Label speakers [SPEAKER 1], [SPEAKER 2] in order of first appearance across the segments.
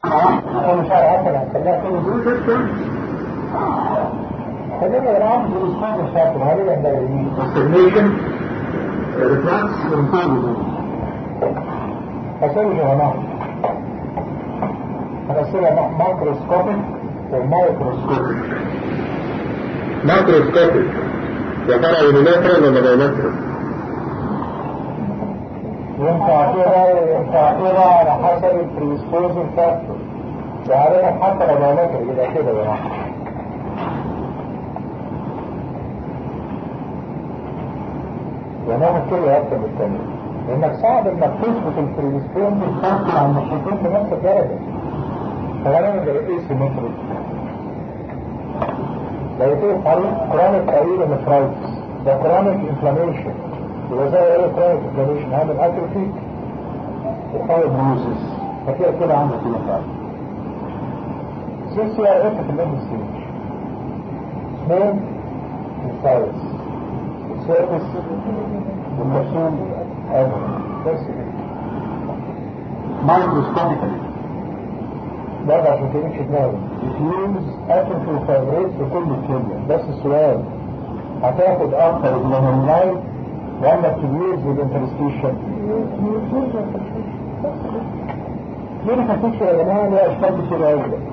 [SPEAKER 1] أنا مش عارف أكل هتخليها كده خلينا نلعب بالإسلام الشاطر هذه الدائرين
[SPEAKER 2] Masturbation, reflex, and poverty.
[SPEAKER 1] أسأل جماعة هنسألها ماكروسكوبيك ومايكروسكوبيك
[SPEAKER 2] Macroscopic. يا ترى يونيلاترال ولا بايلاترال؟
[SPEAKER 1] ينفع كده ينفع كده على حسب البريسبوزن فاكتور وعليها حتى لو بيومتر يبقى كده يا جماعة ونعمل كده أكتر من التاني لأنك صعب إنك تثبت البريسبوزن فاكتور عن الناحيتين بنفس الدرجة فغالبا بيبقى ايه سيمتري لو يكون طريق كرونيك طويل نفرايتس ده كرونيك انفلاميشن يبقى زي ايه كرونيك انفلاميشن هعمل اتروفي وقوي بروزس فتلاقي كده عندك كده فعلا سي سي ار اف في الليفل ستيج سمول سايز سيرفيس والمرسوم ادم بس كده
[SPEAKER 2] Microscopically.
[SPEAKER 1] برضه عشان تمشي دماغي ديفيوز اتروفي وفايبريت في كل الكلية بس السؤال هتاخد اكتر من اللايت ولا تبيوز والانترستيشن ليه ما خدتش يا جماعه ليه اشكال كتير قوي ده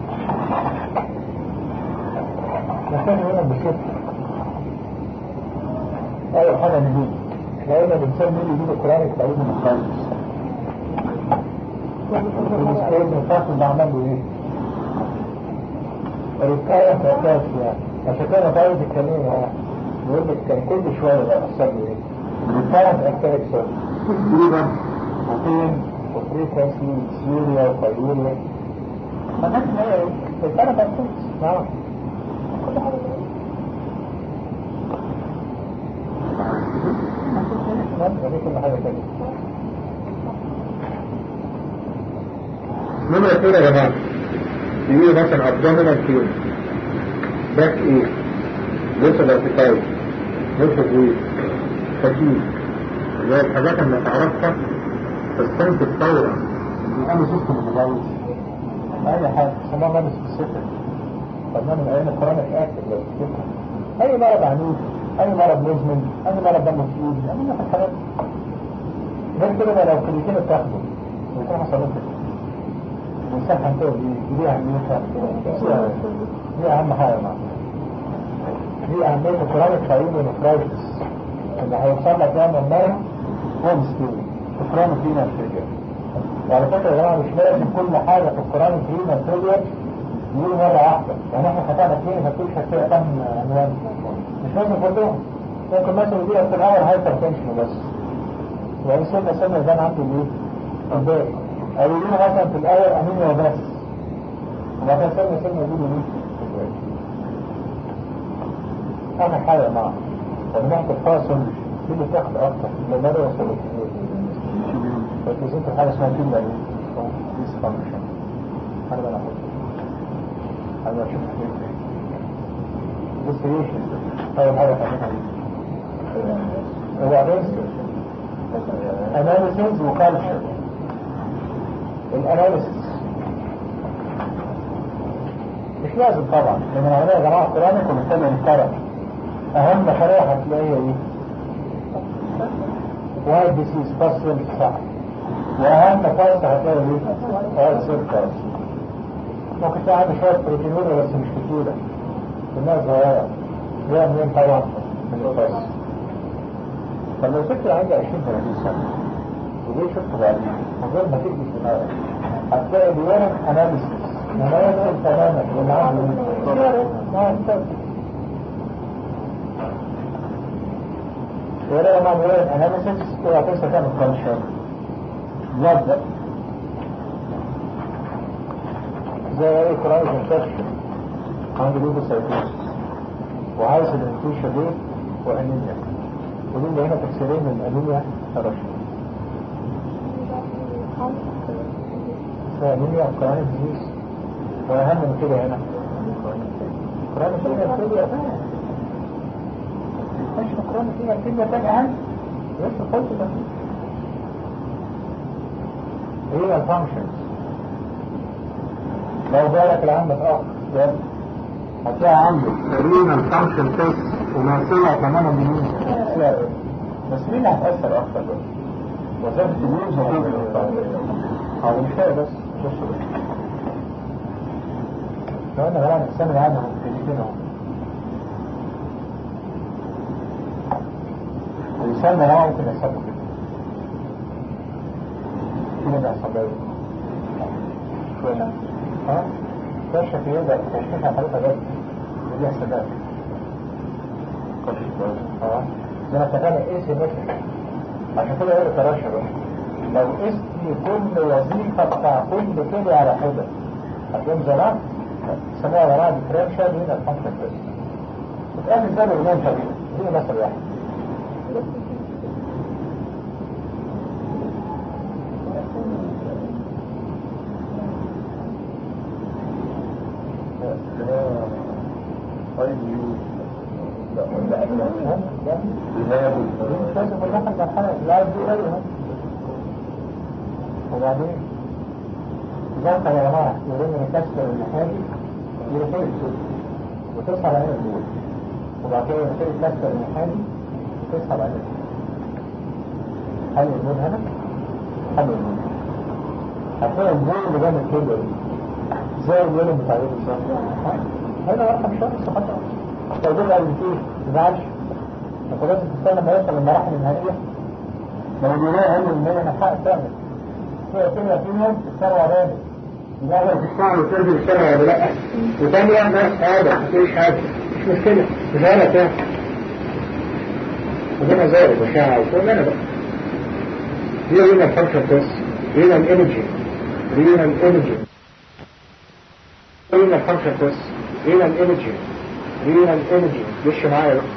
[SPEAKER 1] نحتاج هنا بست اول حاجه نجيب احنا قلنا الانسان مين يجيب القران يتعلم من الخالص الاسبوع من فاصل ده عمل له ايه؟ الركاية في أساس يعني عشان كده أنا عايز الكلام يعني بيقول لك كان كل شوية بقى أحسن له ايه؟ الركاية في أساس صوت
[SPEAKER 2] Fever.
[SPEAKER 1] وفين وفريكونسي سيريا وفايوريا ما نفس ما ايه؟ الركاية في أساس نعم كل حاجة نعم يعني كل حاجة تانية
[SPEAKER 2] نمرة اثنين يا جماعة يجي مثلا abdominal pain back ache جسد ارتكاز جسد ويك فتيل اللي هي الحاجات اللي تعرفها تستنتج فورا
[SPEAKER 1] أنا سيستم المجاوز أي حاجة سماه مرض سبيسيفيك خدناه من أيام الكورونا في آخر لو تفتكر أي مرض عنيف أي مرض مزمن أي مرض دم تقيل يعني في الحاجات غير كده بقى لو كليتين بتاخده ويكون حصل لك الإنسان هنتوه دي دي أهميتها دي أهم حاجة معنا دي أهمية الكورونا فايل ونفرايتس اللي هيوصل لك ده من المرض هو مستوي الكورونا فينا الفكرة وعلى فكرة يا جماعة مش لازم كل حاجة في القرآن الكريم الفيلير يقول مرة واحدة يعني احنا فتحنا اثنين هتقول شكلها كم عنوان مش لازم كلهم ممكن مثلا يجي لك في الأول هايبر تنشن بس يعني سنة سنة ده عنده ايه؟ الباقي أو يقولوا مثلا في الأول أنيميا بس وبعد كده سنة سنة يقولوا ايه؟ أنا حاجة معه طب نحكي الفاصل دي اللي تاخد أكتر لما ده وصلت فكرت حاجة اسمها كلمة ايه؟ ديسفانكشن أنا بقى أحط أنا أشوف كلمة ايه ديسفيشن أول حاجة تعملها ايه؟ وبعدين أناليسيز وكالتشر الأناليسيز مش لازم طبعا لأن العملية يا جماعة قرآنك وبالتالي انفرد أهم خلايا هتلاقيها ايه؟ وايد ديسيز فصل صح واهم فرصة هتلاقي ايه؟ اه سير فرص ممكن تلاقي عندي شوية بروتينورة بس مش كتيرة كلها صغيرة ليها منين طبعا من الفرص فلو ست عندي 20 30 سنة ودي شفت بعدين من غير ما تيجي في دماغك هتلاقي اليورين اناليسيس مناسب تماما للي عنده ما انت ولا لما نقول اناليسيس تبقى فرصة تعمل كونشن يبدأ زي ايه كرايز انفكشن عنده ليوكوسايتوس وعايز الانتوشة دي وانيميا ودول هنا تكسيرين من الانيميا ترشح انيميا كرونيك ديزيز واهم من كده هنا كرونيك فينا الفيليا مش كرونيك فينا الفيليا تاني اهم بس قلت ده هي الفانكشنز لو بالك العام متأخر يلا هتلاقي عنده رينال فانكشن تيست ومثلها كمان منين بس مين هتأثر أكتر بقى؟ وظيفة النيوز وظيفة الإنسان هذا مش كده بس بص بس لو أنا غلط السنة العادة مختلفين أهو الإنسان ده ممكن يحصل كده كده بيحصل له شوية ها؟ كشف يقدر تشخيص على حالتها بس ودي يحصل ده كشف بس ها؟ لما تغنى ايه سيمتري عشان كده يقدر ترشح بقى لو قست كل وظيفة بتاع كل كده على حدة هتقوم زرعت سموها وراء ديفرنشال هنا الفانكشن بس وتقابل ده بالغنان طبيعي دي مثل واحد وبعدين ظهر يا جماعة يرمي الكسر المحالي يرسل وتصحى العين الأول وبعد كده يرسل الكسر المحالي وتصحى العين الأول حل النور هنا حل النور هتلاقي النور اللي جنب الكلمة دي زي الولد بتاع يوم الشهر هنا رقم شخص خطأ لو دول قال فيه ما تزعلش انت لازم تستنى ما يوصل للمراحل النهائية لو الولاية قال ان انا حق تعمل هي كلمة فيهم تتسرع رامي
[SPEAKER 2] لا تسمع وتنزل السنة ولا لا وتاني واحد ناس هذا مفيش حاجة مش مشكلة مش أنا فاهم وده مزارب وشاعة وكل أنا بقى هي هنا الفانكشن بس هنا الانرجي هنا الانرجي هنا الفانكشن بس هنا الانرجي هنا الانرجي ليش معايا بقى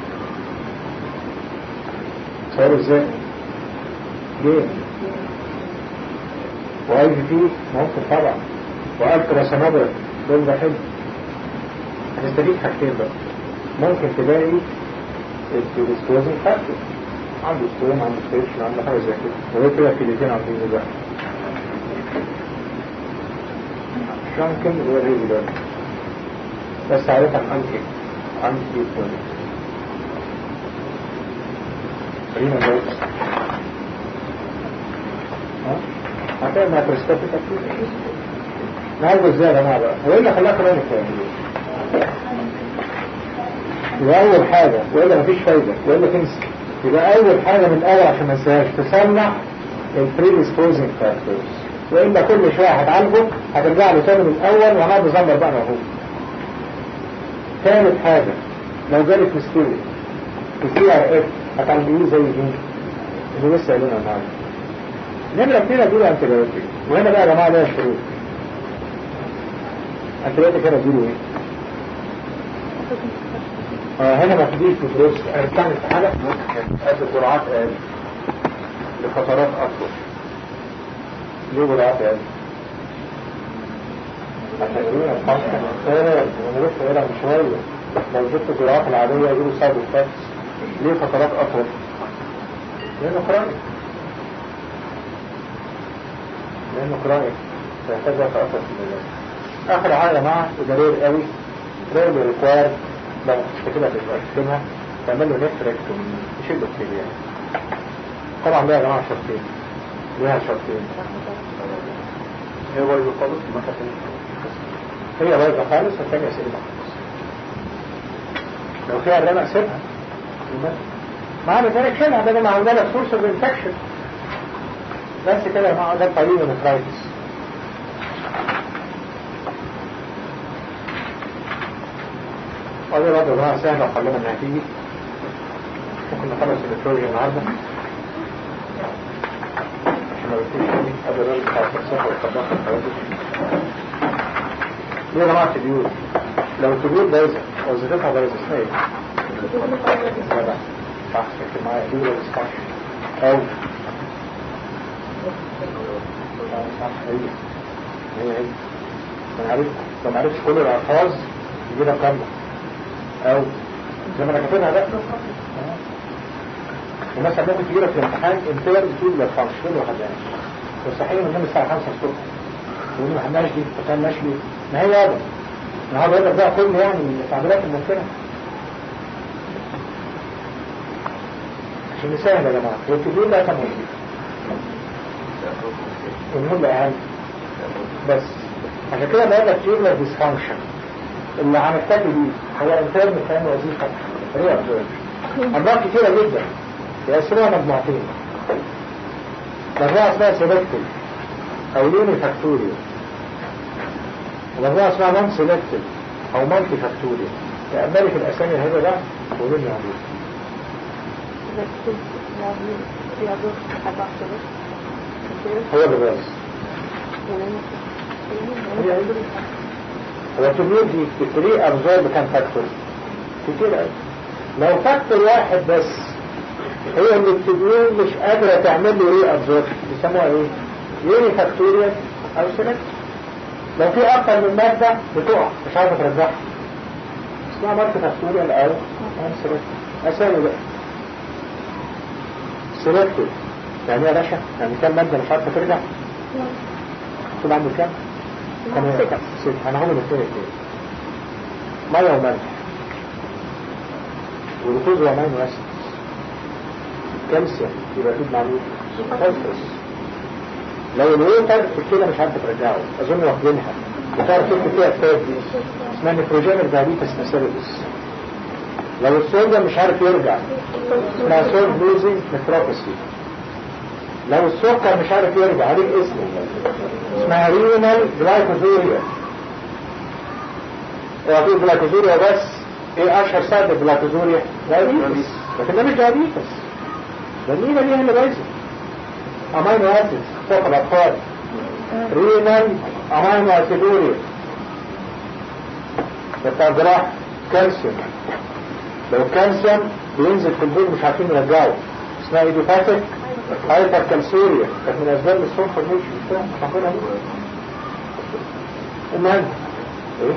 [SPEAKER 2] صار ازاي ليه واي في ممكن طبعا والترا سنابر دول ده حلو هنستفيد حاجتين بقى ممكن تلاقي الديسكوزنج فاكتور عنده ستون عنده ستيشن عنده حاجه زي كده وهي كده في الاثنين عاملين ايه بقى شانكن اللي هو الريزي ده بس عارف عن انكي عن ستون رينا بس ها هتلاقي مايكروسكوبيك اكتيف نعالجه ازاي يا جماعه بقى؟ هو ايه اللي خلاها كرونيك يعني؟ يبقى اول حاجه والا مفيش فايده والا تنسى يبقى اول حاجه من الاول عشان ما انساهاش تصنع البريديسبوزنج فاكتورز والا كل شويه هتعالجه هترجع له تاني من الاول وهنقعد نزمر بقى موهوب ثالث حاجه لو جالك مستوي السي ار اف هتعالجيه زي مين؟ اللي لسه قايلينها النهارده نمرة اثنين اديله انتبيوتيك وهنا بقى يا جماعة ليها شروط انتبيوتيك هنا اديله ايه؟ اه هنا ما تديش بفلوس بتعمل في حاجة قد جرعات اقل لفترات اطول ليه جرعات اقل؟ عشان يقولون الفانكشن ايه انا لسه قايلها من شوية لو جبت الجرعات العادية يجيبوا سايد افكتس ليه فترات اطول؟ لانه كرونيك لانه كرونيك فيحتاج وقت اكثر في العلاج اخر حاجه يا جماعه ضروري قوي ريرلي ريكواير لو كده تستخدمها تعمل له نفركتومي يشيل له يعني طبعا ده يا جماعه شرطين ليها شرطين هي بايظه خالص هي بايظه خالص والثانيه سليمه خالص لو فيها الرمق سيبها مع ذلك شيلها بدل ما عندنا لك سورس اوف انفكشن بس كده يا جماعه ده قليل من الكرايتس وهذه برضه يا جماعه سهله وحلنا انها تيجي ممكن نخلص البترولوجي النهارده عشان ما بتكونش قبل الراجل بتاع الفلسفه والطباخ والحاجات دي دي يا جماعه التبيوت لو التبيوت بايظه وظيفتها بايظه اسمها ايه؟ جدع صح فكر معايا دي ولا صح او صح هي هي هي ما عرفت لو ما عرفتش كل الالفاظ يجي لك كامله او زي ما انا كاتبها ده ومثلا ممكن تجي لك في الامتحان انتر بتقول لك 15 واحد يعني مستحيل من الساعه 5 الصبح تقول ما حدناش دي ما كانش ليه
[SPEAKER 1] ما هي واضح ما هو بيقول لك بقى كل يعني التعبيرات الممكنة عشان نسهل يا جماعة والتدوين ده كان موجود المهم أهم بس عشان كده بقول لك تيوبلر ديسفانكشن اللي هنحتاج بيه هو انترن فاهم وظيفة هي أمراض كتيرة جدا يأثرها مجموعتين مجموعة اسمها سيلكتيف أو لوني فاكتوريال ومجموعة اسمها نون سيلكتيف أو مالتي فاكتوريال تأملي في الأسامي الهيبة ده وقولوا لي عليه هو بالراس هو التمييز دي التري أبزورب كان فاكتور كتير قوي لو فاكتور واحد بس هي اللي التدوين مش قادرة تعمل له ايه ابزورب بيسموها ايه يوني فاكتوريال او سيلكت لو في اكتر من مادة بتقع مش عارفة ترجعها اسمها ماركة فاكتوريال او سيلكت اسامي بقى سيلكتيف يعني ايه يا باشا يعني كام مادة مش عارفة ترجع طول عنده كام كام ستة ستة انا هقول الاثنين اثنين مية وملح والجلوكوز وامينو اسيد كالسيوم يبقى فيه معلوم فوسفورس لو الويتر في الكلى مش عارفه ترجعه اظن واخدينها بتعرف تكتب فيها كتاب دي اسمها نيتروجين دايبيتس مسيريس لو الصوديوم مش عارف يرجع اسمها سولف لوزنج نيتروباثي لو السكر مش عارف يرجع عليك اسمه اسمها رينال جلايكوزوريا هو في جلايكوزوريا بس ايه اشهر سبب الجلايكوزوريا دايبيتس لكن ده مش دايبيتس ده مين اللي هي اللي بايظه امينو اسيد فوق الاطفال رينال امينو اسيدوريا ده بتاع الجراحه كالسيوم لو الكالسيوم بينزل في البول مش عارفين يرجعه اسمها ايديوباثيك هايبر كالسوريا كانت من اسباب الصوم فورميشن مش فاهم مش عارفينها ليه المهم ايه؟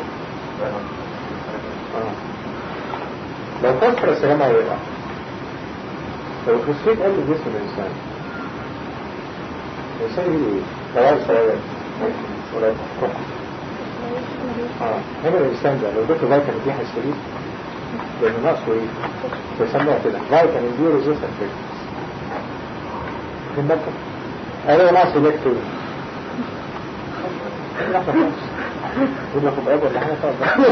[SPEAKER 1] آه. لو فوسفورس يا جماعه يقع لو الفوسفيت قل جسم الانسان الانسان يجي ايه؟ سواء سواء ولا كحة اه هنا الانسان ده لو اديته فيتامين دي هيستفيد لانه ناقصه ايه؟ بيسموها كده فيتامين دي ريزيستنت في المكة ايوه ناقص الكترون يقول لك ابقى ولا حاجه طبعا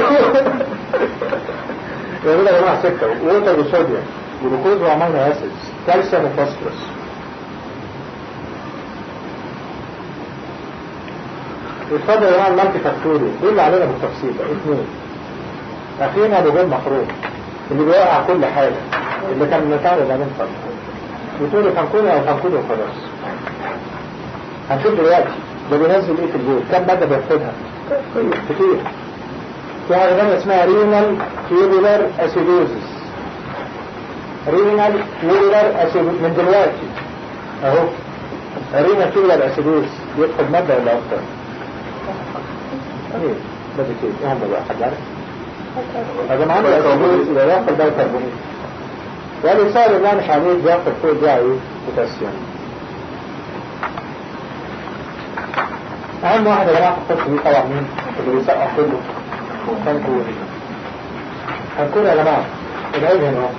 [SPEAKER 1] يقول يا جماعه سكه ووتر وصوديوم جلوكوز وامينو اسيدز كالسيوم وفوسفورس اتفضل يا جماعه المالتي فاكتوري دول اللي علينا بالتفصيل بقى اثنين اخينا بجول مخروج اللي بيوقع كل حاجه اللي كان متعرض عليه فتره بتقولي فانكوني او فانكوني وخلاص هنشوف دلوقتي ده بينزل ايه في الجول كم ماده بياخدها كتير في حاجه ثانيه اسمها رينال تيوبولار اسيدوزس رينال تيوبولار اسيدوز من دلوقتي اهو رينال تيوبولار اسيدوز يدخل ماده ولا اكتر ايه ده كتير ايه هم بقى حد عارف يا جماعه ده اسيدوز يبقى ياخد بيكربونات يعني سهل الله مش عليه بياخد فوق ده ايه بوتاسيوم اهم واحد يا جماعه في القصه دي طبعا مين اللي بيسقف كله كان كوري كان كوري يا جماعه العيب هنا اهو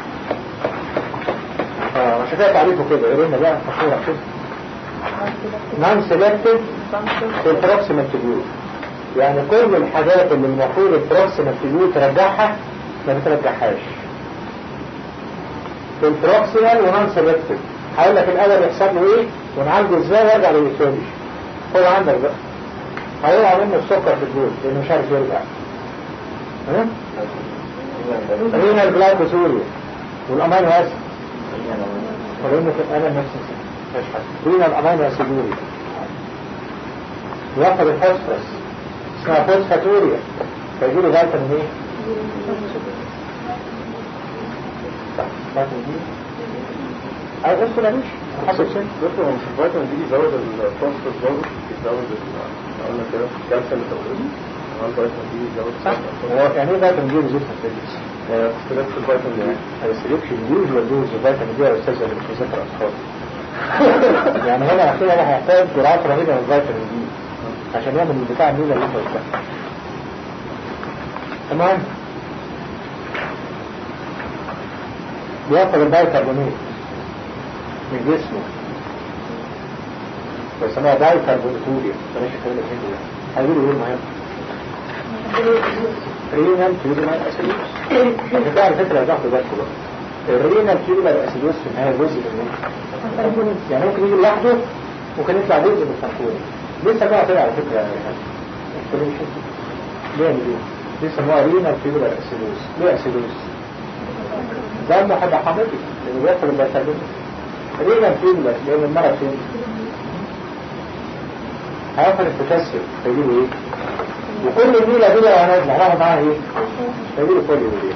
[SPEAKER 1] اه عشان كده تعريفه كده قرينا بقى مشهوره كده نون سيلكتيف في البروكسيمال تبيوت يعني كل الحاجات اللي المفروض البروكسيمال تبيوت ترجعها ما بترجعهاش في البروكسيمال ونون سيلكتيف هقول لك الاول يحصل له ايه ونعالجه ازاي وارجع للسوري خد عندك بقى هيقع منه السكر في الجول لانه مش عارف يرجع ها؟ رينا الجلايكوزوريا والامينو اسيد ولانه في انا نفسي مش حاجه رينا الامينو اسيدوريا ياخد الفوسفورس اسمها فوسفاتوريا فيجي له فيتامين ايه؟ صح فيتامين دي أي بص لا مش حصل شيء
[SPEAKER 3] دكتور هو مش الفيتامين دي بيزود الفوسفورس برضه بيزود ال- قلنا كده الكالسيوم اللي تقوله هو الفيتامين دي بيزود
[SPEAKER 1] صح هو يعني ايه فيتامين دي ريزيستنت فيتس
[SPEAKER 3] اختلاف في الفيتامين دي
[SPEAKER 1] السليبشن دوز والدوز فيتامين دي يا استاذ اللي مش مذاكر اطفال يعني هنا اخيرا هيحتاج جرعات رهيبه من الفيتامين دي عشان يعمل البتاع النيله اللي انت قلتها المهم بياخد البايكربونات من جسمه بيسموها بايكربوناتوريا بلاش الكلام الهندي ده هيقولوا ايه المهم رينال تيوبولار اسيدوس ده على فكره هتاخدوا بالكم بقى الرينال تيوبولار اسيدوس في النهايه جزء من يعني ممكن يجي لوحده ممكن يطلع جزء من الفرقوله لسه بقى طلع على فكره يعني ليه ليه؟ ليه سموها رينال تيوبولار اسيدوس ليه اسيدوس؟ ده ما حد حضرتك لانه بياكل البيكربونات رينال تيوبولار لان المرض فين؟ هياخد البوتاسيوم هيجيبه ايه؟ وكل النيلة دي لو هنزل هناخد معاها ايه؟ هيجيبه كل دي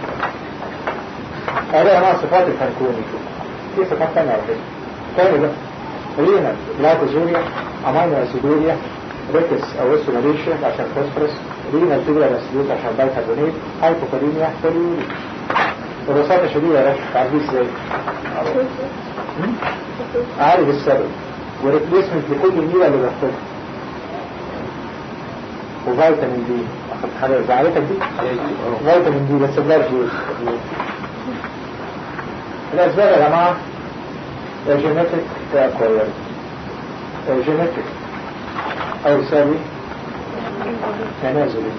[SPEAKER 1] هذا يا جماعه صفات الفانكوني في صفات ثانية على فكرة تاني بقى رينال جلايكوزوريا امينو اسيدوريا ريكس او اسولاريشيا عشان فوسفورس رينال تيبولار اسيدوز عشان بايكربونات هايبوكاليميا فوليوري ببساطة شديدة يا باشا تعرفيه ازاي؟ عارف السبب وريبليسمنت لكل النيلة اللي باخدها وفيتامين دي اخدت حاجة زعلتك دي؟ فيتامين دي بس بلاش جوز الاسباب يا جماعة جينيتك كوير جينيتك او يساوي تنازلي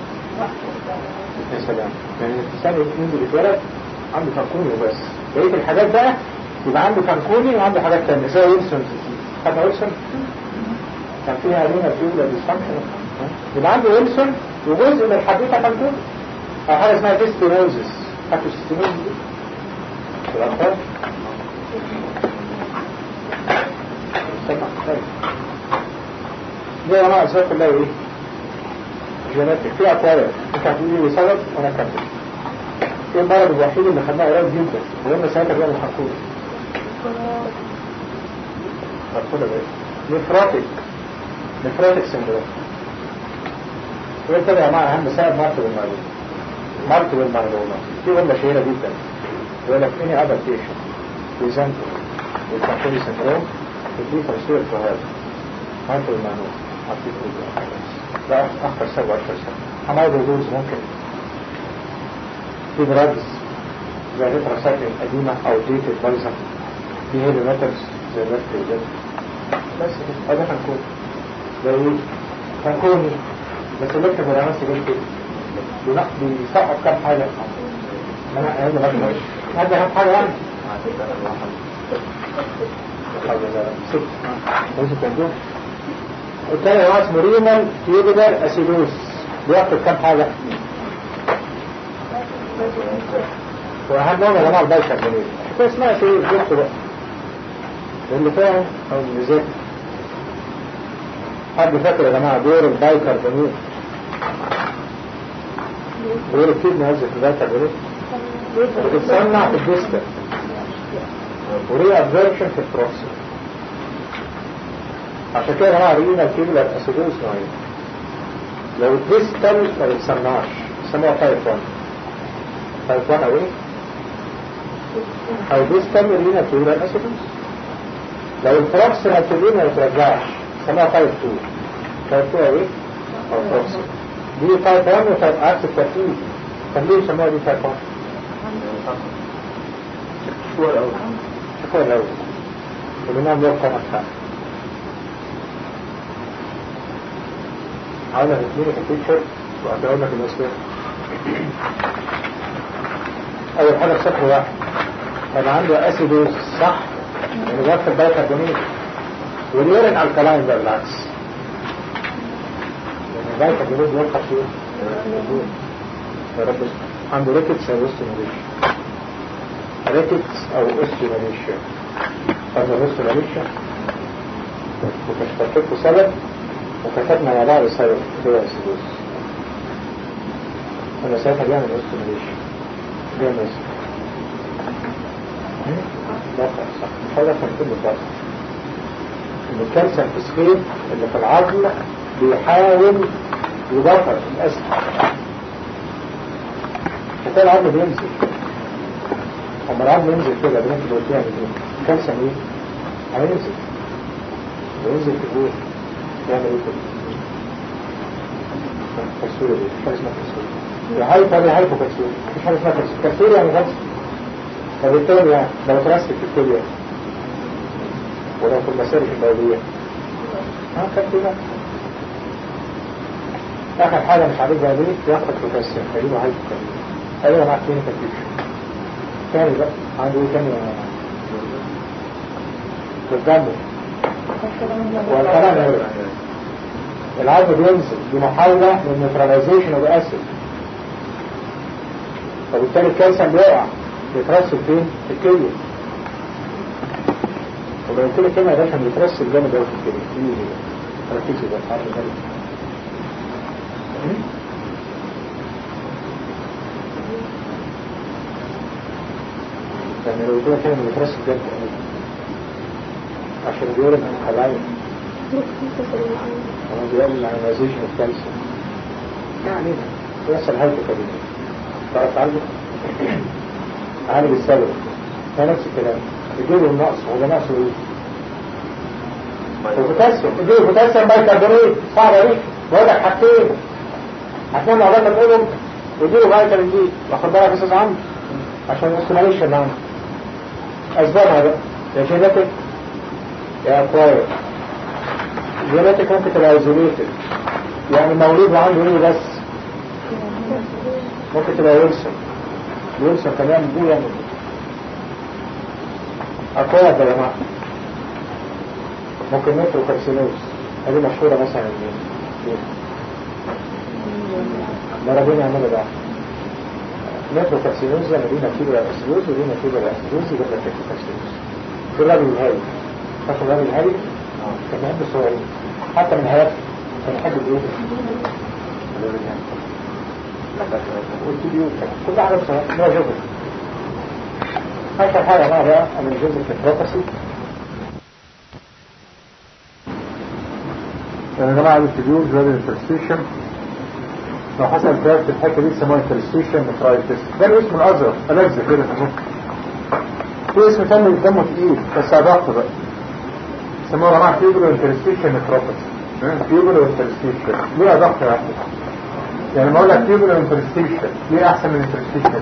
[SPEAKER 1] يا سلام يعني الانسان ينزل يتولد عنده فانكوني وبس بقية الحاجات بقى يبقى عنده فانكوني وعنده حاجات تانية زي ويلسون خدنا ويلسون كان فيها لينا فيولا ديسفانكشن يبقى عنده ويلسون وجزء من الحديثة فانكوني او حاجة اسمها ديستينوزس حتى الستينوزس دي في الأطفال استنى طيب دي يا جماعة الأسباب كلها ايه؟ جيناتيك في أكواريا انت هتقولي لي سبب وانا اكمل ايه المرض الوحيد اللي خدناه قريب جدا وقلنا ساعتها بقى الحقول حقول ايه نفراتيك نفراتيك سندروم وانت يا جماعة اهم سبب مرتب المعلومة مرتب المعلومة في قلنا شهيرة جدا يقول لك any other patient presenting with Fanconi syndrome could be considered to have مرتب المعلومة ده أكثر سبب أكثر سبب حماية الجوز ممكن في دراجز زي الريتراسايكلين قديمة أو ديتد بايظة في هيدي ماترز زي الريتراسايكلين بس كده هذا هنكون زي هنكون بس اللي في الرمس يقول كده بيسقط كام حاجة أنا هذا ما هذا أهم حاجة يعني ست ليش تنجوه الثاني هو اسمه رينال تيوبولار اسيدوس بياخد كام حاجة واهم نوع يا جماعه البايكربونات حكايه اسمها اسيدوس بياخد بقى اللي فاهم او اللي ذاكر حد فاكر يا جماعه دور البايكربونات دور الكيدني قصدي في البايكربونات بتتصنع في الديستر وري ابزوربشن في البروكسي عشان كده يا جماعه رينا كيبلر اسيدوز نوعين لو الديستال ما بيتصنعش يسموها تايب 1 تايب 1 او ايه؟ او ديستال رينا كيبلر اسيدوز لو البروكسي ما بتبين ما بترجعش يسموها تايب 2 تايب 2 او ايه؟ او بروكسي دي تايب 1 وتايب عكس الترتيب طب ليه يسموها دي تايب 1؟ شكوى الأول شكوى الأول ولنعم يوم قمت حاجة عاوزة هتديني في البيكتشر وهتقول لك النسبة أول حاجة في سطر واحد أنا عنده أسيدوز صح؟ يعني ضغط البايكربونات واليورين الكلاين بقى بالعكس يعني البايكربونات بيلقى فيه يا رب عنده ريكتس أو استيموليشن ريكتس أو استيموليشن هذا الاستيموليشن وتشتركت سبب وكتبنا مع بعض سبب هو السدوس أنا ساعتها بيعمل استيموليشن بيعمل ضغط صح هذا كان كله ضغط إن الكالسيوم فوسفيت اللي في العظم بيحاول يضغط الأسد فكان العظم بينزل اما العظم ينزل كده بنت اللي قلتها ايه كالسيوم ايه هينزل وينزل في الجوع يعمل ايه كده كسورة دي مش حاجة اسمها كسورة يا هايبر يا هايبو كسورة مفيش حاجة اسمها كسورة كسورة يعني غلط فبالتالي يعني لو ترسك في الكلية ولو في المسارح البولية ها كده آخر حاجة مش عارف بقى ليه ياخد بوتاسيوم تقريبا هايبو كسورة أيوة معاك كلينيكال بيكشر تاني بقى عنده ايه تاني بالدم والكلام ده العظم بينزل بمحاولة للنيوتراليزيشن اوف اسيد فبالتالي الكالسيوم بيقع بيترسب فين؟ في الكلية ولو قلت لك كده يا باشا بيترسب جامد قوي في الكلية في ركزي بقى عارف ده يعني لو قلت لك كده بيترسب جامد قوي عشان بيقول ان الخلايا هو بيقول العنازيشن الكالسيوم يعني يحصل هايبوكاليميا تعرف تعالجه؟ عالج السبب ده نفس الكلام يجيله النقص هو ده نقصه ايه؟ البوتاسيوم يجيله بوتاسيوم بايكربونات صعب ايه؟ بقول لك حاجتين هتنام عقبال ما تقولهم ويجيله فيتامين دي واخد بالك يا استاذ عمرو عشان الاستيميشن معانا اسبابها بقى يا جينيتك يا اكواير جينيتك ممكن تبقى ايزوليتد يعني مولود وعنده ايه بس ممكن تبقى ويلسون ويلسون كان يعمل دي يعمل دي اكواير يا جماعه ممكن نترو كارسينوز هذه مشهوره مثلا مين مرضين يعملوا ده نترو كارسينوز يعني دي نتيجه الاسيدوز ودي نتيجه الاسيدوز يبقى نتيجه كارسينوز في الراجل الهادي فاكر الراجل الهادي كان بيحب الصغيرين حتى من حياته كان يحب الايه والتديو كل حاجه بصراحه ما جزء اخر حاجه بقى بقى من جزء في البروفيسي يا جماعه التديو زي الانترستيشن لو حصل كراك في الحته دي يسموها انترستيشن نفرايتس ده الاسم الازرق ألذ كده في اسم تاني دمه تقيل بس ضغط بقى يسموها جماعة فيبرو انترستيشن نفروباثي فيبرو انترستيشن ليه ضغط واحد يعني ما اقول لك فيبرو انترستيشن ليه احسن من انترستيشن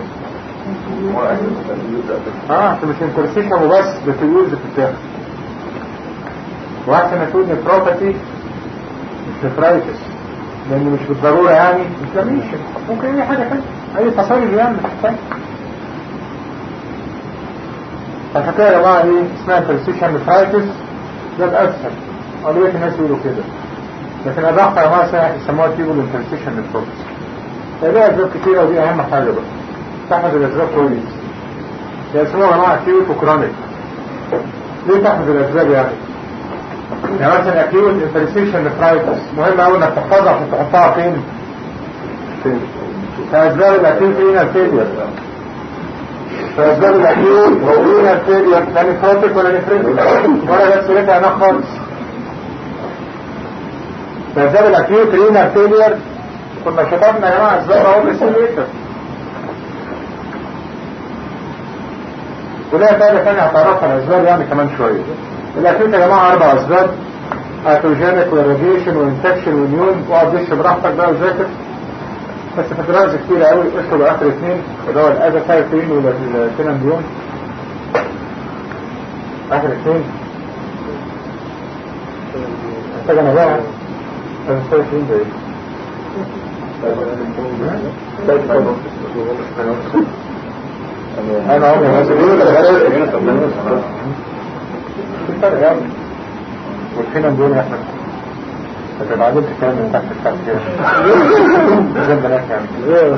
[SPEAKER 1] اه انت مش انترستيشن وبس بتيوز بتتاخد واحسن ما تقول نفروباثي مش نفرايتس لان مش بالضرورة يعني انفلاميشن ممكن اي حاجة تانية اي تصرف يعني مش تاني فالحكاية يا جماعة ايه اسمها انترستيشن نفرايتس ده الأسهل أغلبية الناس يقولوا كده لكن أدق يا جماعة يسموها تيبل انترستيشن نفروبس فده أسباب كتيرة ودي أهم حاجة بقى تحفظ الأسباب كويس يسموها يا جماعة أكيوت وكرونيك ليه تحفظ الأسباب يعني؟ يعني مثلا أكيوت انترستيشن نفرايتس مهم أوي إنك تحفظها عشان تحطها فين؟ فين؟ فأسباب الأكيوت هنا الفيلير فأسباب الأكيوت هو هنا الفيلير لا نفروتك ولا نفريتك ولا ده سيرتها هنا خالص فأسباب الأكيوت رينا فيلير كنا شطبنا يا جماعة أسباب أهو بالسيليتر ولا تاني تاني هتعرفها الأسباب يعني كمان شوية الأكيوت يا جماعة أربع أسباب اتوجينيك وراديشن وانفكشن ونيون واقعد دش براحتك بقى وذاكر بس في دراز كتير قوي اشرب اخر اثنين اللي هو الاذى سايكلين ولا التنمبيون اخر اثنين محتاج انا بقى اذى سايكلين ده ايه؟ انا عمري ما في فرق يعني والتنمبيون يا احمد طب بعدين تتكلم من تحت التحت كده زي البنات يعني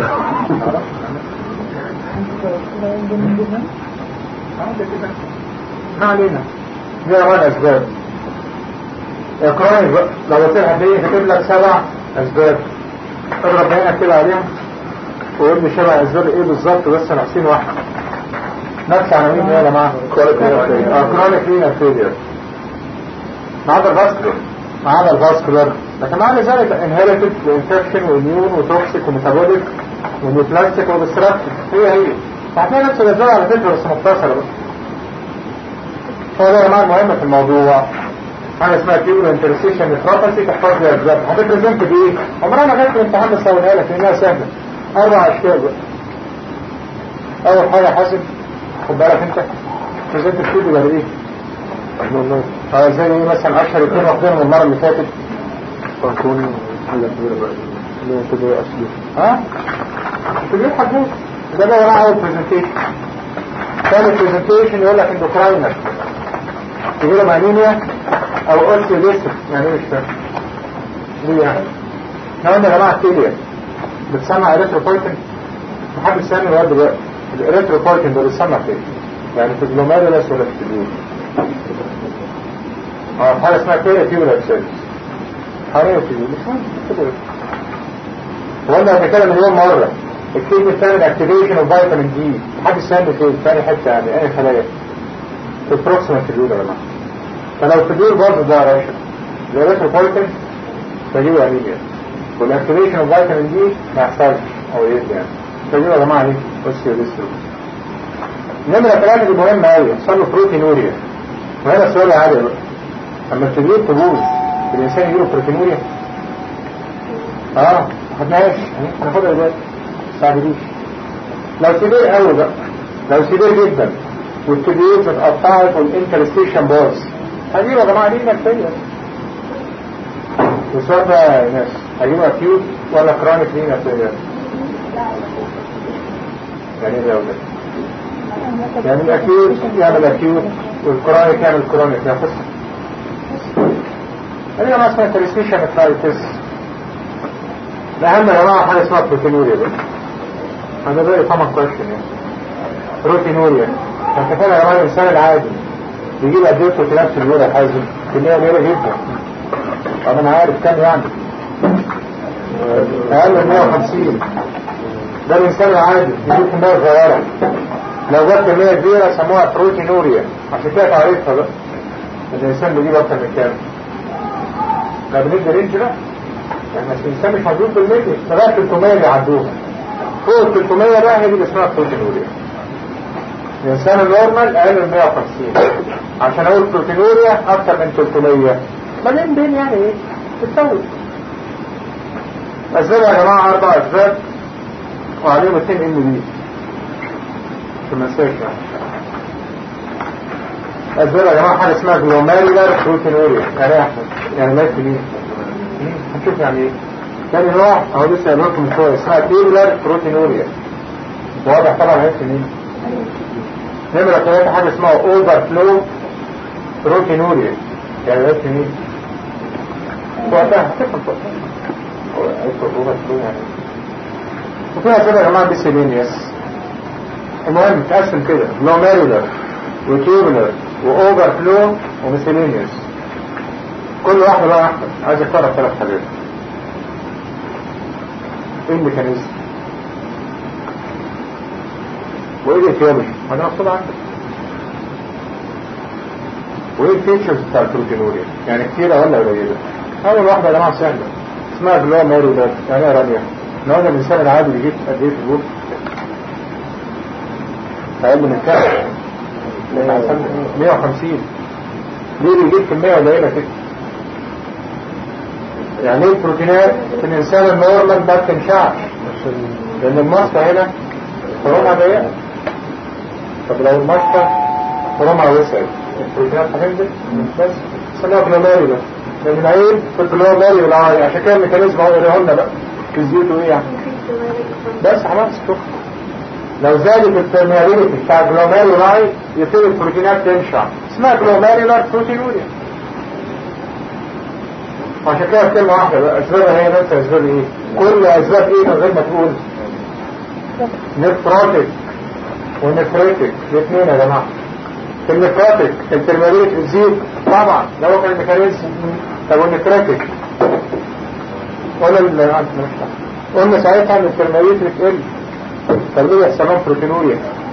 [SPEAKER 1] ما علينا دي أولا أسباب إقراري بقى لو قلت لها دي هتجيب لك سبع أسباب اضرب هنا كده عليهم وقول لي شبع أسباب إيه بالظبط بس ناقصين واحدة نفس عناوين إيه يا جماعة؟ كرونيك رينال فيلير ما عدا الفاسكولار ما عدا الفاسكولار لكن معنى ذلك انهيرتد وانفكشن واميون وتوكسيك وميتابوليك ونيوبلاستيك وبستراكتيك هي هي فهتلاقي نفس الاسباب على فكره بس مختصره بس هو ده يا جماعه المهم في الموضوع
[SPEAKER 2] حاجه اسمها تيوبر انترسيشن نفروباثي تحفظ لي اسباب هتبريزنت بايه؟ عمرها ما جت في الامتحان بس هقولها لك لانها سهله اربع اشكال بقى اول حاجه حاسب خد بالك انت بريزنت تيوبر ايه؟ اه زي ايه مثلا اشهر اثنين واخدينهم المره اللي فاتت
[SPEAKER 3] تكون حاجة كبيرة بقى اللي هي كده أصلي
[SPEAKER 2] ها؟ تجيب حدود ده بقى وراه اول برزنتيشن ثاني برزنتيشن يقول لك اندوكراينر تجي له مانيميا او اوستيوليستر يعني ايه مش فاهم ليه يعني؟ احنا قلنا يا جماعه التيليا بتسمع اريثروبويتين محدش سامع لغايه دلوقتي الاريثروبويتين ده بيسمع فين؟ يعني في الجلوميرولس ولا في التبيول؟ اه حاجه اسمها كيرا تيوبولار سيلز حرارة التبيول مش مهم كده وقلنا قبل كده مليون مرة الكيدني بتعمل اكتيفيشن اوف فيتامين دي محدش سامي فين ثاني حتة يعني اي خلايا في البروكسيمال تبيول يا جماعة فلو التبيول برضه ده يا باشا الاريثروبويتين فدي انيميا والاكتيفيشن اوف فيتامين دي ما يحصلش او يد يعني فدي يا جماعة ايه اوستيوليسترو نمرة ثلاثة دي مهمة قوي يحصل له بروتينوريا وهنا سؤال عادي بقى اما التبيول تبوظ الانسان يجيله بروتينوريا اه خدناهاش هناخدها دلوقتي تعبديش لو كبير قوي بقى لو كبير جدا والتبيوت اتقطعت والانترستيشن باظ هجيبه يا جماعه دي نفسيه السؤال ده يا ناس هجيبه اكيوت ولا كرونيك دي نفسيه يعني ايه ده وده يعني الاكيوت يعمل اكيوت والكرونيك يعمل كرونيك يا قصه هذه ما اسمها انترستيشن اتلايتس الأهم يا جماعة حاجة اسمها بروتينوريا بس هذا بقى طبعا كويشن يعني بروتينوريا فانت فاهم يا جماعة الإنسان العادي بيجيب قد ايه بروتينات في اليورا يا حازم كمية قليلة جدا طب أنا عارف كام يعني أقل من 150 ده الإنسان العادي بيجيب كمية صغيرة لو جاب كمية كبيرة سموها بروتينوريا عشان كده تعرفها بقى الإنسان بيجيب أكتر من كام لا بندي رينج بقى يعني الإنسان مش موجود بالملي لغاية 300 اللي عدوها فوق ال 300 بقى هي دي اللي اسمها بروتينوريا الإنسان النورمال أقل من 150 عشان أقول بروتينوريا أكتر من 300 بعدين بين يعني إيه؟ بتسوي أسباب يا جماعة أربع أسباب وعليهم اثنين إن بي في المساج أسباب يا جماعة حاجة اسمها جلوميرولار بروتينوريا يعني إيه أحمد؟ يعني لا يكفي هنشوف يعني ايه تاني نوع اهو لسه قلت من شويه اسمها تيبولار بروتينوريا واضح طبعا عرفت مين نمرة ثلاثة حاجة اسمها اوفر فلو بروتينوريا يعني عرفت مين وقتها تفهم اوفر فلو يعني وفي اسئلة يا جماعة بيسيلينيوس المهم تقسم كده جلوميرولار وتيبولار واوفر فلو وميسيلينيوس كل واحدة بقى احمد عايز اختار ثلاث حاجات ايه الميكانيزم وايه الاثيولوجي هذا مكتوب عندك وايه الفيتشرز بتاع البروتينوريا يعني كتيرة ولا قليلة اول واحدة يا جماعة سهلة اسمها جلوم ميرولات يعني ايه رانيا احنا قلنا الانسان العادي بيجيب قد ايه في الوقت اقل من كام 150 ليه بيجيب كمية قليلة كده يعني ايه البروتينات في الانسان النورمال ما بتنشعش لان المصفى هنا خرومها ضيقه طب لو المصفى خرومها وسعت البروتينات هتنزل بس سموها جلوماري بس لان العين في الجلوماري والعالي عشان كده الميكانيزم هو يقولها لنا بقى في الزيوت وايه يعني بس خلاص شكرا لو زادت البرميابيلتي بتاع الجلوماري والعالي يبتدي البروتينات تنشع اسمها جلوماريولار بروتينوريا عشان كده كلمة واحدة بقى أسبابها هي نفس أسباب إيه؟ كل أسباب إيه من غير ما تقول نفروتك ونفريتك الاثنين يا جماعة في النفروتك الترماليت بتزيد طبعا ده هو كان الميكانيزم طب والنفريتك قلنا ال قلنا ساعتها ان الترماليت بتقل طب ليه يحصل لهم بروتينوريا؟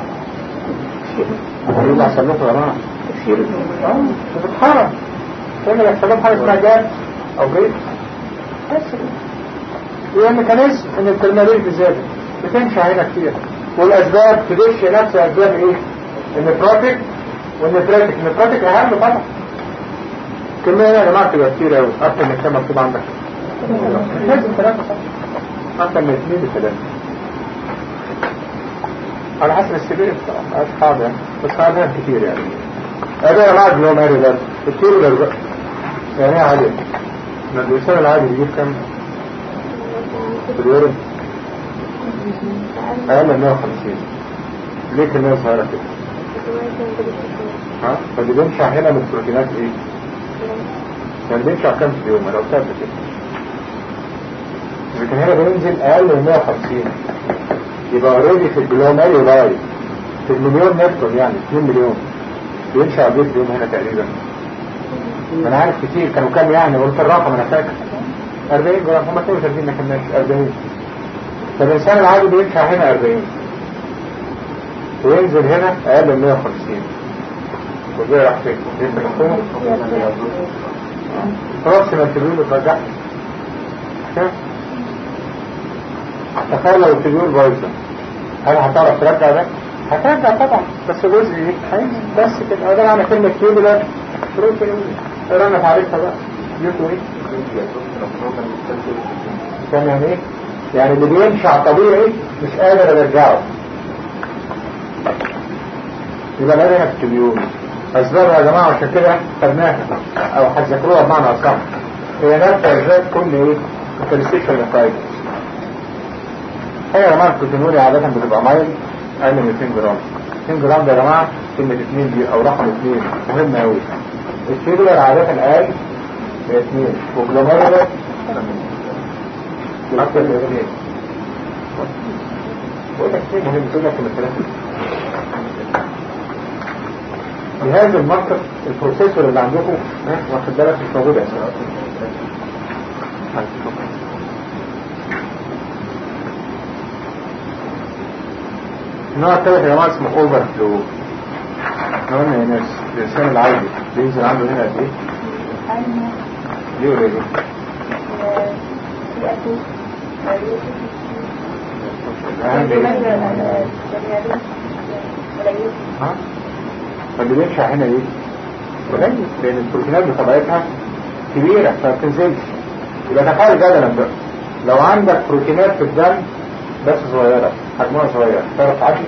[SPEAKER 2] ايه اللي حصل لكم يا جماعة؟ اه بتتحرك كان يحصل لهم حاجة اسمها جاب او غير بس هي الميكانيزم ان الترمالين بزيادة بتمشي هنا كتير والاسباب تدش نفس اسباب ايه النفراتيك والنفراتيك النفراتيك اهم طبعا الكمية يا جماعة تبقى كتير أوي أكتر من كم مكتوب عندك لازم ثلاثة أكتر من اثنين لثلاثة على حسب السبيل أصحاب يعني بس هذا كتير يعني هذا العادي اللي هو مالي ده كتير ولا لا يعني ايه عادي ما الإنسان العادي بيجيب كم في اليوم أقل من 150 ليه كمية صغيرة كده ها فاللي بيمشي هنا من البروتينات ايه يعني بيمشي كم في اليوم لو ثابت كده لكن هنا بينزل اقل من 150 يبقى اوريدي في الجلوميري لايف في المليون نيوتن يعني 2 مليون بيمشي على البيت اليوم هنا تقريبا انا عارف كتير كانوا كام يعني قلت الرقم انا فاكر 40 جرام هم 32 ما كناش 40 فالانسان العادي بيمشي هنا 40 وينزل هنا اقل من 150 وزي راح فين انت مفهوم خلاص ما التبيول اترجعت تخيل لو التبيول بايظه هل هتعرف ترجع ده؟ هترجع طبعا بس جزء ايه؟ هينزل بس كده ده معنى كلمة تيبولار بروتين انا تعرفها بقى يوتو ايه؟ كان يعني ايه؟ يعني اللي بيمشي على الطبيعي مش قادر ارجعه يبقى لا هنا في التبيول اسباب يا جماعه عشان كده خدناها او هتذاكروها بمعنى اصح هي نفس اسباب كل ايه؟ كالستيشن نتائج هي يا جماعه البروتينوريا عاده بتبقى مايل اقل من 200 جرام 200 جرام ده يا جماعه كلمه 2 دي او رقم 2 مهم قوي التيبولار عاده اقل من 2 وجلوميرولار اكتر من 2 بقول لك اثنين مهم تقول لك من ثلاثه بهذا الماركر البروسيسور اللي عندكم واخد بالك مش موجود اساسا النوع الثالث يا جماعه اسمه اوفر فلو احنا قلنا يا ناس الانسان العادي بينزل عنده هنا قد ايه؟ ليه ولا ليه؟ ها؟ فاللي بيمشي هنا ايه؟ قليل لان البروتينات بطبيعتها كبيرة فما بتنزلش يبقى تخيل جدلا بقى لو عندك بروتينات في الدم بس صغيرة حجمها صغير تعرف تعدي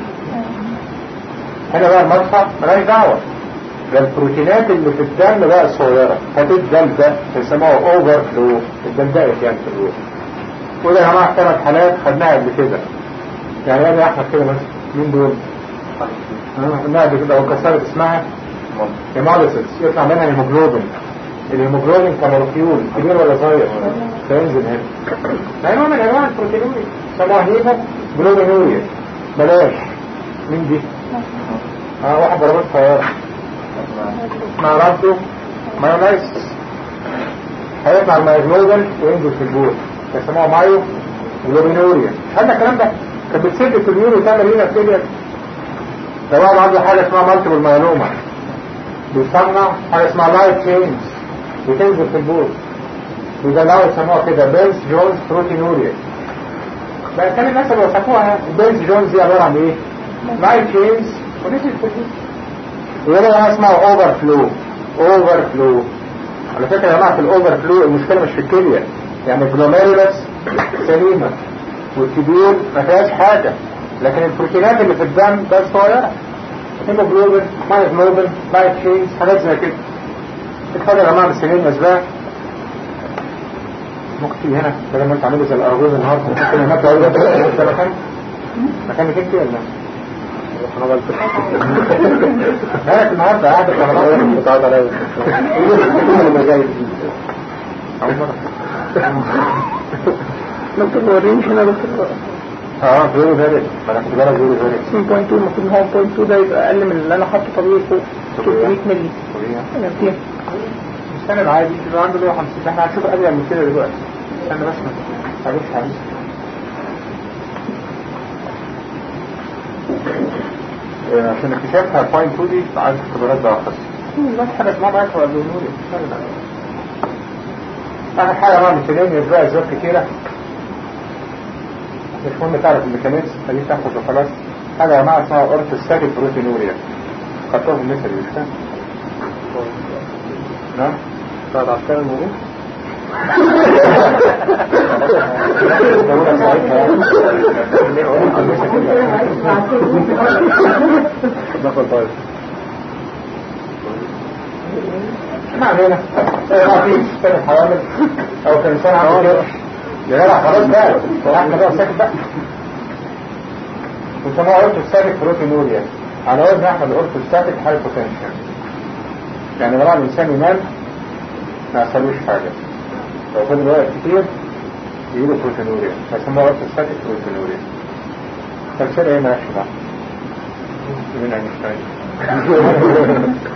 [SPEAKER 2] هنا بقى المصحف مالهاش دعوة ده البروتينات اللي في الدم بقى صغيرة هتدل ده بيسموها اوفر فلو الدلدقت يعني في الروح وده يا جماعة ثلاث حالات خدناها قبل كده يعني انا احمد كده مثلا مين دول؟ قلناها قبل كده او كسرت اسمها هيموليسيس يطلع منها هيموجلوبين الهيموجلوبين كمولكيول كبير ولا صغير؟ فينزل هنا ده نوع من انواع البروتينوريا سموها هيموجلوبينوريا بلاش مين دي؟ اه واحد ضربات طيارة اسمها رابدو مايونايز هيطلع المايجلوبين وينزل في البول يسموها مايو جلوبينوريا هذا الكلام ده كانت بتسد في اليورو وتعمل هنا فيلير ده واحد عنده حاجة اسمها مالتيبل مايلوما بيصنع حاجة اسمها لايت تشينز بتنزل في البول وده لو يسموها كده بيلز جونز بروتينوريا بقى كان الناس اللي وصفوها بيلز جونز دي عبارة عن ايه؟ لايت تشينز ونزل في البول وده اسمها اوفر فلو اوفر فلو على فكرة يا جماعة في الاوفر فلو المشكلة مش في الكلية يعني الجلوميرولس سليمة والتبيول ما فيهاش حاجة لكن البروتينات اللي في الدم ده صغيرة هيموجلوبين مايجلوبين لايت تشينز حاجات زي كده اتفضل يا جماعة بالسنين مسباح ممكن تيجي هنا بدل ما انت عامله زي الارجوز النهارده ممكن هناك تقعد ده مكان مكانك انت ولا هناك النهارده قاعد في رمضان بتقعد عليا ايه جاي
[SPEAKER 4] دكتور وريني هنا دكتور
[SPEAKER 2] اه فيري فيري انا كنت بالك فيري فيري
[SPEAKER 4] 2.2 المفروض هو 0.2 ده يبقى اقل من اللي انا حاطه طبيعي فوق 300 مللي 200
[SPEAKER 2] السنة العادي اللي عنده 150 احنا هنشوف ابيع من كده دلوقتي استنى بس ما تعرفش حاجة عشان اكتشافها بوينت 2 دي عايز اختبارات بقى خاصة بس حاجة اسمها مايكرو البيونوري اخر حاجة بقى مثلين بقى اسباب كتيرة مش مهم تعرف الميكانيزم خليك تحفظ وخلاص حاجة يا جماعة اسمها اورتوستاتيك بروتينوريا خدتوها في المثل مش فاهم نعم بعد عسكري الموضوع دخل طيب
[SPEAKER 1] ما علينا ما فيش كان الحوامل او كان انسان عامل كده يا جدع خلاص بقى احنا بقى ساكت بقى بيسموها اورثوستاتيك بروتينوريا على وزن احمد اورثوستاتيك هايبوتنشن يعني لما الانسان ينام ما يحصلوش حاجه لو فضل وقت كتير يجيله بروتينوريا فيسموها اورثوستاتيك بروتينوريا تفسير ايه مالكش دعوه من اينشتاين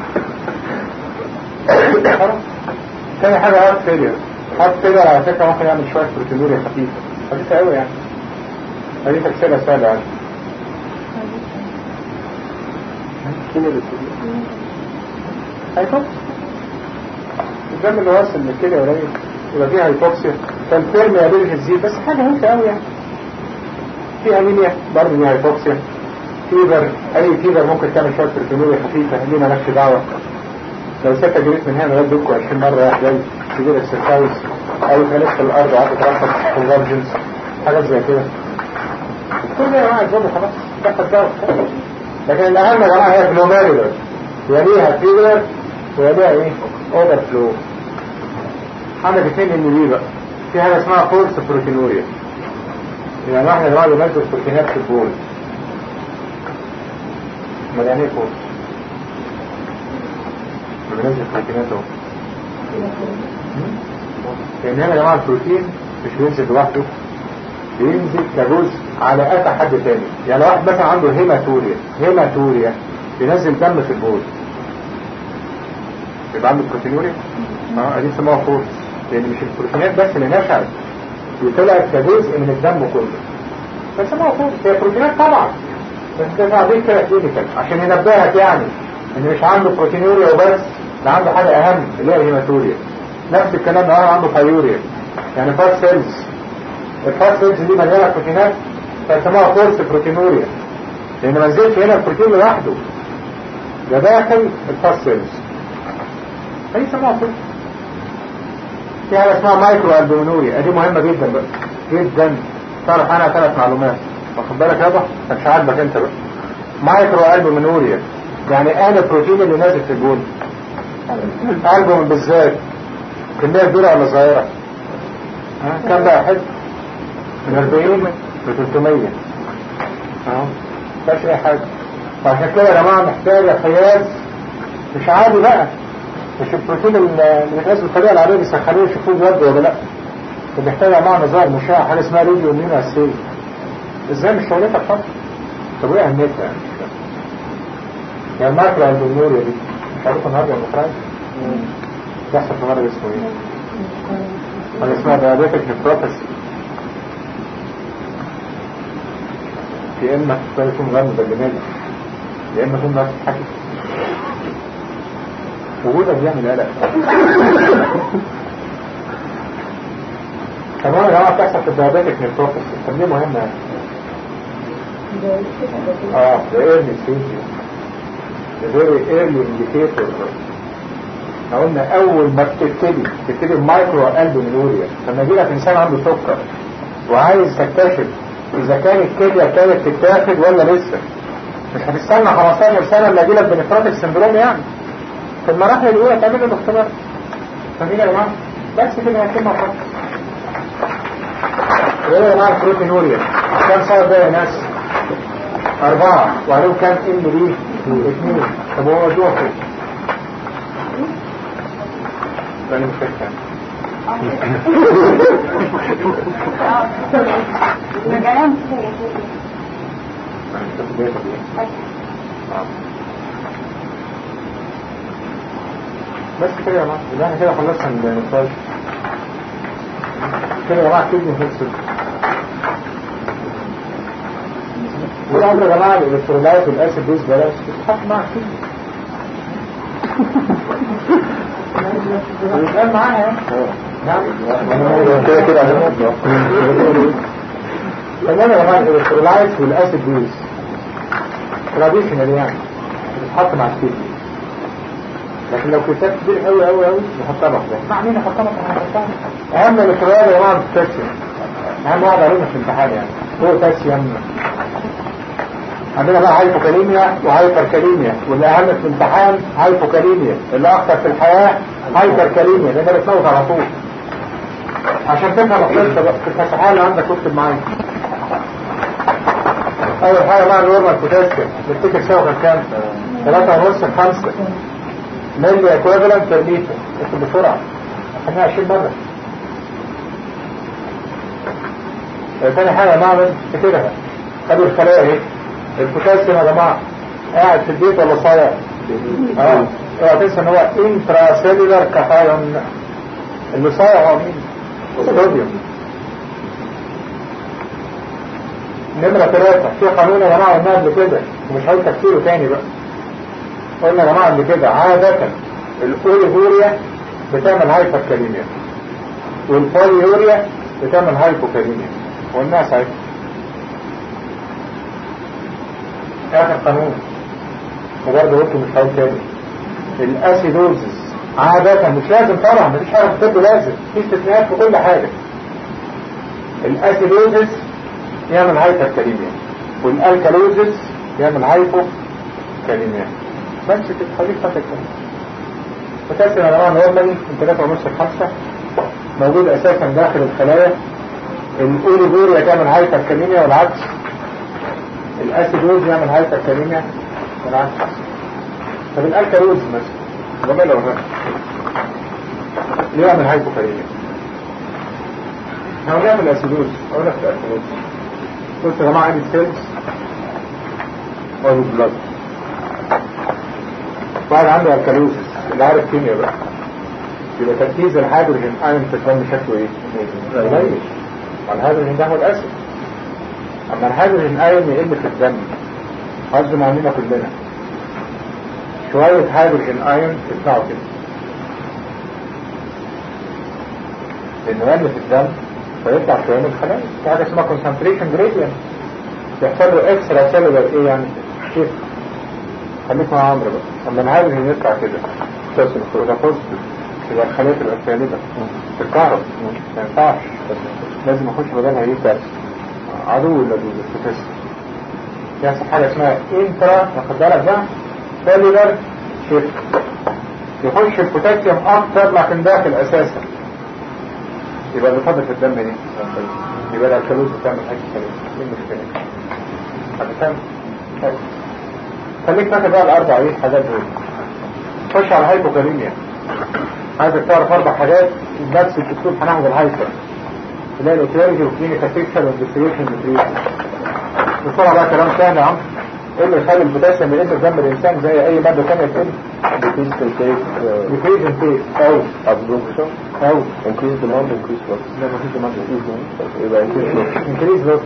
[SPEAKER 1] تاني حاجة هارت فيلير هارت فيلير على فكرة ممكن يعمل شوية بروتينوريا خفيفة خفيفة قوي يعني هذه تفسيرها سهلة يعني هيفوكس الدم اللي واصل من الكلى قليل يبقى فيه هيفوكسيا فالفيرم يابيلها تزيد بس حاجة هيفة قوي يعني في انيميا برضه دي هيفوكسيا فيبر اي فيبر ممكن تعمل شوية بروتينوريا خفيفة دي مالكش دعوة لو ست جريت من هنا لغايه بكره 20 مره رايح جاي تجيب اكسرسايز او تلف في الارض وقعدت ترفع كونفرجنس حاجات زي كده كل ده يا جماعه الجو خلاص دخل دواء لكن الاهم يا جماعه هي جلوميرولر يليها فيبر ويليها ايه؟ اوفر فلو عندك اثنين ان دي بقى في حاجه اسمها فورس بروتينوريا يعني واحد يا جماعه بينزل بروتينات في البول امال يعني ايه فورس؟ بننزل بروتينات اهو لان هنا يا جماعه البروتين مش بينزل لوحده بينزل كجزء على قفا حد تاني يعني لو واحد مثلا عنده هيماتوريا هيماتوريا بينزل دم في البول يبقى عنده بروتينوريا اه دي اسمها فورس لان مش البروتينات بس اللي نشأت دي طلعت كجزء من الدم كله فسموها فورس هي بروتينات طبعا بس ده تعبير كده كلينيكال عشان ينبهك يعني ان مش عنده بروتينوريا وبس ده عنده حاجة اهم اللي هي الهيماتوريا نفس الكلام ده عنده بايوريا يعني فاست سيلز الفاست سيلز دي مليانة بروتينات فيسموها فورس بروتينوريا لان ما نزلش هنا البروتين لوحده ده داخل الفاست سيلز هي يسموها فورس في حاجة اسمها مايكرو البومينوريا دي مهمة جدا بقى جدا تعرف عنها ثلاث معلومات واخد بالك يابا مش عاجبك انت بقى مايكرو البومينوريا يعني انا البروتين اللي نازل في البول البوم بالذات كمية كبيرة ولا صغيرة ها كم بقى حد من 40 ل 300 اهو مفيش اي حاجة فعشان كده يا جماعة محتاجة قياس مش عادي بقى مش البروتين اللي بيتقاس بالطريقة العادية بيسخنوه يشوفوه بجد ولا لا وبيحتاج يا جماعة نظام مشاع حاجة اسمها راديو اميون اسيد ازاي مش شغلتك خالص طب وايه اهميتها يعني يعني المايكرو البوميوريا دي مش عارف النهارده ولا بكره بيحصل في مرض اسمه ايه؟ مرض اسمها diabetic nephropathy يا اما يكون غير مدلمات يا اما يكون نفس حكي وجودك بيعمل قلق كمان يا جماعه بتحصل في الديابيتك نيفروباثي طب ليه مهمه يعني؟ اه ده ايرلي ستيج very early indicator احنا قلنا اول ما بتبتدي تبتدي المايكرو البومينوريا لما يجي لك انسان عنده سكر وعايز تكتشف اذا كان الكليه كانت تتاخد ولا لسه مش هتستنى 15 سنه لما يجي لك بنفراتيك سندروم يعني في المراحل الاولى تعمل له الاختبار فاهمين يا جماعه بس كده هي كلمه فقط ايه يا جماعه البروتينوريا كام سبب ده يا ناس أربعة وعليهم كام إن دي اثنين طب هو موضوع فين أنا مش فاهم أنا مش فاهم ليه طبيعي آه. بس كده يا جماعة يبقى احنا كده خلصنا النقاش كده يا جماعة كدني خلصت والأمر يا جماعة الإلكترولايت والأسيد بيز بلاش تتحط مع كدني ويتقال معاها يعني نعم كده كده تمام يا جماعة الإلكترولايت والأسيد بيز تراديشنال يعني بتتحط مع الكدني
[SPEAKER 2] لكن لو كتاب كبير قوي قوي قوي نحطها لوحدها ما علينا نحطها لوحدها اهم الكتاب يا جماعه البوتاسيوم اهم واحد علينا في الامتحان يعني هو بوتاسيوم عندنا بقى هايبوكاليميا وهايبركاليميا والاهم في الامتحان هايبوكاليميا اللي اخطر في الحياه هايبركاليميا لان بتموت على طول عشان تفهم القصه بقى في الفسحه اللي عندك اكتب معايا اول حاجه بقى النورمال بوتاسيوم نفتكر سوا كان كام؟ 3 ونص 5 ملي اكويفالنت بير لتر اكتب بسرعه احنا 20 مره تاني حاجه نعمل افتكرها خدوا الخلايا اهي البوتاسيوم يا جماعه قاعد في البيت ولا صايع؟ اه اوعى تنسى ان هو انترا سيلولار كاتايون اللي صايع هو مين؟ صوديوم نمرة ثلاثة في قانون يا جماعة قلناه قبل كده ومش هقول تفسيره تاني بقى قلنا يا جماعة قبل كده عادة الأوليفوريا بتعمل هايبركاليميا والبوليوريا بتعمل هايبوكاليميا قلناها ساعتها آخر قانون وبرضه قلت مش هقول تاني الأسيدوزس عادة مش لازم طبعا مفيش حاجة في الطب لازم في استثناءات في كل حاجة الأسيدوزس يعمل هايبركاليميا والالكالوزس يعمل هايبو كاليميا بس كده خليك فاكر كده بوتاسيوم يا جماعه نورمالي من 3 ونص ل 5 موجود اساسا داخل الخلايا الاوليفوريا تعمل هايبركاليميا والعكس الاسيدوز يعمل هايبركاليميا والعكس طب الالكالوز مثلا جميل ولا ليه يعمل هايبوكاليميا؟ احنا بنعمل اسيدوز اقول لك الاسيدوز بص يا جماعه ادي السيلز او البلاد واحد عنده الكالوزس اللي عارف كيمياء بقى يبقى تركيز الهيدروجين ايون في الدم شكله ايه؟ قليل والهيدروجين ده هو الاسيد اما الهيدروجين ايون يقل في الدم قصدي عننا كلنا شوية هيدروجين ايون يطلعوا كده لانه يقل في الدم فيطلع شوية من الخلايا في حاجة اسمها concentration gradient يحصل له اكسترا سيلولر ايه يعني شيفت خليك مع عمرو بقى اما الهيدروجين يطلع كده تسل وده بوزيتيف يبقى الخلايا تبقى سالبة في الكهرب ما ينفعش لازم اخش بدلها ايه بس عدو اللدود الستاتس يحصل حاجة اسمها انترا واخد بالك بقى سيلولر شيفت يخش البوتاسيوم اكتر لكن داخل اساسا يبقى اللي فاضل في الدم دي يبقى الالكالوز بتعمل حاجه كده ايه المشكله هتفهم خليك فاكر بقى الاربع ايه حاجات دول خش على الهايبوكاليميا عايزك تعرف اربع حاجات نفس الدكتور هناخد الهايبر اللي هي الاوتيولوجي والكلينيكال بيكتشر والديستريبيوشن نيوتريشن بسرعه بقى كلام سهل يا عم ايه اللي يخلي البوتاسيوم يقل في دم الانسان زي اي ماده ثانيه تقل
[SPEAKER 3] Decrease intake, uh,
[SPEAKER 2] ديكريز انتيك او
[SPEAKER 3] absorption,
[SPEAKER 2] او
[SPEAKER 3] increase demand, increase loss.
[SPEAKER 2] لا مفيش دماغ
[SPEAKER 3] يبقى increase loss
[SPEAKER 2] انكريز لوس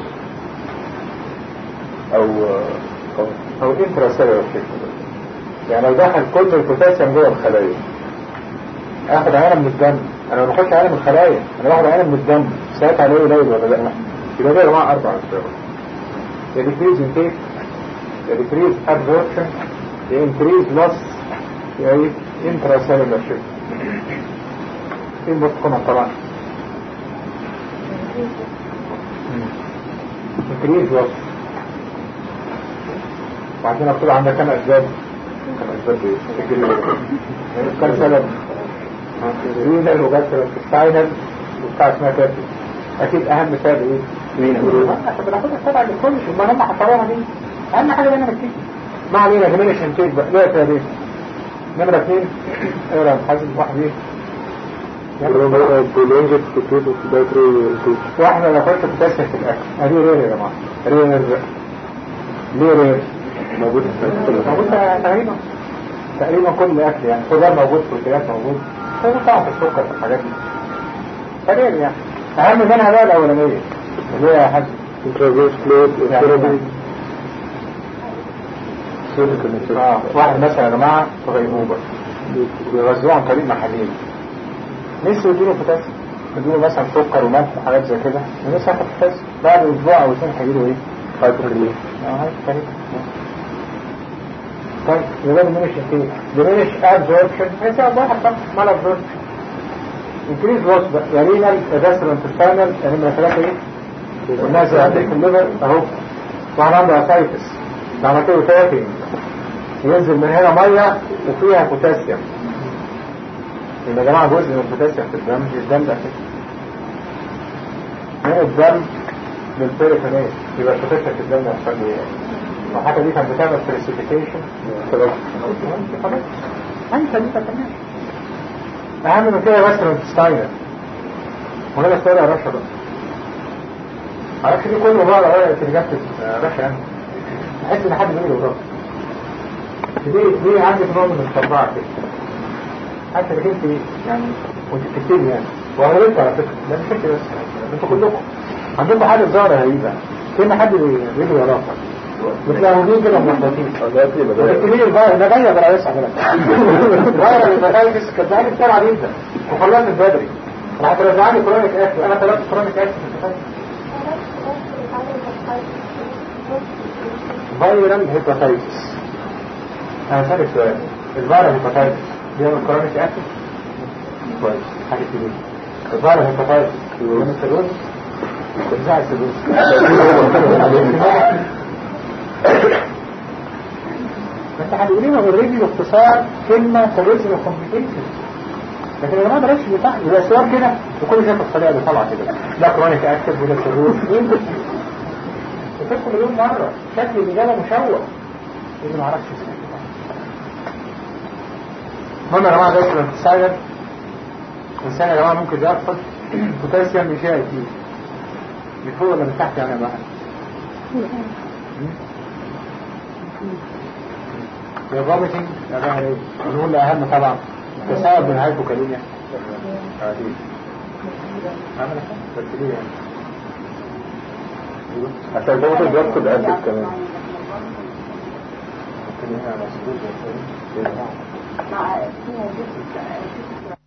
[SPEAKER 3] أو uh, cover.
[SPEAKER 2] او انترا سيلولر يعني لو دخل كل البوتاسيوم جوه الخلايا اخد عينه من الدم انا ما باخدش عينه من الخلايا انا باخد عينه من الدم ساعتها عليه قليل ولا لا يبقى ده يا جماعه اربع اسباب يا ديكريز انتيك يا ديكريز ابزوربشن يا انكريز لوس يا ايه انترا سيلولر شيفت ايه المتقنه طبعا انكريز لوس وعشان اقول عندك كم اسباب كم اسباب ايه كم سبب رينال وجاسترال سباينال وبتاع اسمها كاتب اكيد اهم سبب ايه رينال احنا بناخدها سبعة للكل ما هم حصروها دي اهم حاجه انا بكتب ما علينا جميل شنتيج بقى لا يا سبب نمرة اثنين اقرا حاسب واحد ايه
[SPEAKER 3] prolonged potato dietary intake.
[SPEAKER 2] واحدة ناخدش بوتاسيوم في الاكل ادي رير يا جماعه رير ليه رير
[SPEAKER 3] موجود في
[SPEAKER 2] موجود تقريبا تقريبا كل اكل يعني خضار موجود بروتينات موجود هو طعم في السكر في الحاجات دي قليل يعني اهم منها بقى الاولانيه اللي هي حاجه
[SPEAKER 3] intravenous fluid
[SPEAKER 2] يعني
[SPEAKER 3] therapy.
[SPEAKER 2] اه واحد مثلا يا جماعه في غيبوبه بيغذوه عن طريق محاليل نسوا يديله بوتاسيوم يديله مثلا سكر وملح وحاجات زي كده ونسوا ياخد بوتاسيوم بعد اسبوع او اثنين هيجيله ايه؟
[SPEAKER 3] Hyperkalemia.
[SPEAKER 2] اه هاي كانت طيب يبقى diminish intake diminish absorption هيساعد واحد طبعا mal absorption increase loss بقى يا renal يا gastrointestinal يعني من ثلاثة ايه والناس اللي عندك في الليفر اهو واحد عنده اسايتس ده عملت له تاكينج ينزل من هنا ميه وفيها بوتاسيوم يبقى يا جماعه جزء من البوتاسيوم في الدم مش الدم ده كده من الدم للبيريتونيل يبقى البوتاسيوم في الدم يحصل له ايه؟ الحاجه دي كانت بتعمل بريسيبيتيشن خلاص انت دي كمان اهم من كده بس الانتستاينر وهنا السؤال يا رشا بقى عرفت دي كله بقى ورقه الجبت رشا يعني تحس ان حد بيجي وراك ليه ليه عندك نوع من الطباعه كده حتى انك انت يعني وانت بتكتبي يعني واغلبكم على فكره ده مش انت بس انتوا كلكم عندكم حاجه ظاهره غريبه كان حد بيجي وراك متلاومين كده ملخبطين وتكتبين الفايروس ده جايه بلا يسعى فايروس المخايفس كانت بقالي بسرعه جدا وخلصت بدري راح ترجعني كرونيك اكس انا طلبت كرونيك اكس فايرال هيباتايتس انا سألك سؤال الفايرال هيباتايتس بيعمل كرونيك اكس كويس حاجه كبيره الفايرال هيباتايتس بيعمل سيروز بتزعل سيروز انت هتقولي لي اوريدي باختصار كلمه سيروز وكومبليكيشن لكن يا جماعه بلاش بتاع يبقى السؤال كده وكل شيء الطريقه اللي طالعه كده ده كرونيك اكتف وده سيروز وفكر مليون مره شكل الاجابه مشوه اللي ما اعرفش اسمه المهم يا جماعه ده الانتسايلر الانسان يا جماعه ممكن ياخد بوتاسيوم مش هي اكيد من فوق ولا من تحت يعني بقى يا فوميتنج يا بقى ايه نقول اهم طبعا تساعد من هايبوكاليميا عادي عامل بس ليه يعني
[SPEAKER 3] عشان برضه بيفقد قلبك كمان
[SPEAKER 2] ممكن هنا مسؤول
[SPEAKER 5] مع فيها جزء